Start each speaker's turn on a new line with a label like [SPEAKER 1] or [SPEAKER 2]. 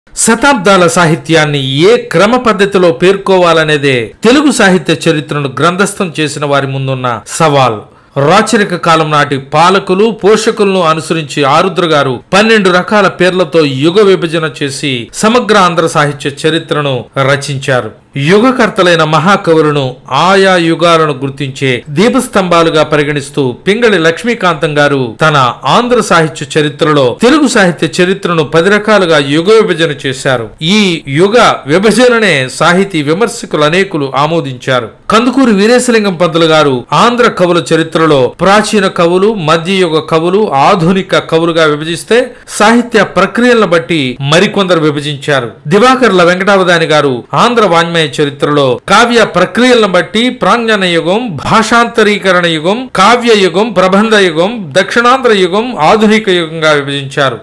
[SPEAKER 1] శతాబ్దాల సాహిత్యాన్ని ఏ క్రమ పద్ధతిలో పేర్కోవాలనేదే తెలుగు సాహిత్య చరిత్రను గ్రంథస్థం చేసిన వారి ముందున్న సవాల్ రాచరిక కాలం నాటి పాలకులు పోషకులను అనుసరించి ఆరుద్ర గారు పన్నెండు రకాల పేర్లతో యుగ విభజన చేసి సమగ్ర ఆంధ్ర సాహిత్య చరిత్రను రచించారు యుగకర్తలైన మహాకవులను ఆయా యుగాలను గుర్తించే దీపస్తంభాలుగా పరిగణిస్తూ పింగళి లక్ష్మీకాంతం గారు తన ఆంధ్ర సాహిత్య చరిత్రలో తెలుగు సాహిత్య చరిత్రను పది రకాలుగా యుగ విభజన చేశారు ఈ యుగ విభజననే సాహితీ విమర్శకులు అనేకులు ఆమోదించారు కందుకూరి వీరేశలింగం పంతులు గారు ఆంధ్ర కవుల చరిత్రలో ప్రాచీన కవులు మధ్యయుగ కవులు ఆధునిక కవులుగా విభజిస్తే సాహిత్య ప్రక్రియలను బట్టి మరికొందరు విభజించారు దివాకర్ల వెంకటావదాని గారు ఆంధ్ర వాజ్మయ చరిత్రలో కావ్య ప్రక్రియలను బట్టి ప్రాంగణ యుగం భాషాంతరీకరణ యుగం కావ్య యుగం ప్రబంధ యుగం దక్షిణాంధ్ర యుగం ఆధునిక యుగంగా విభజించారు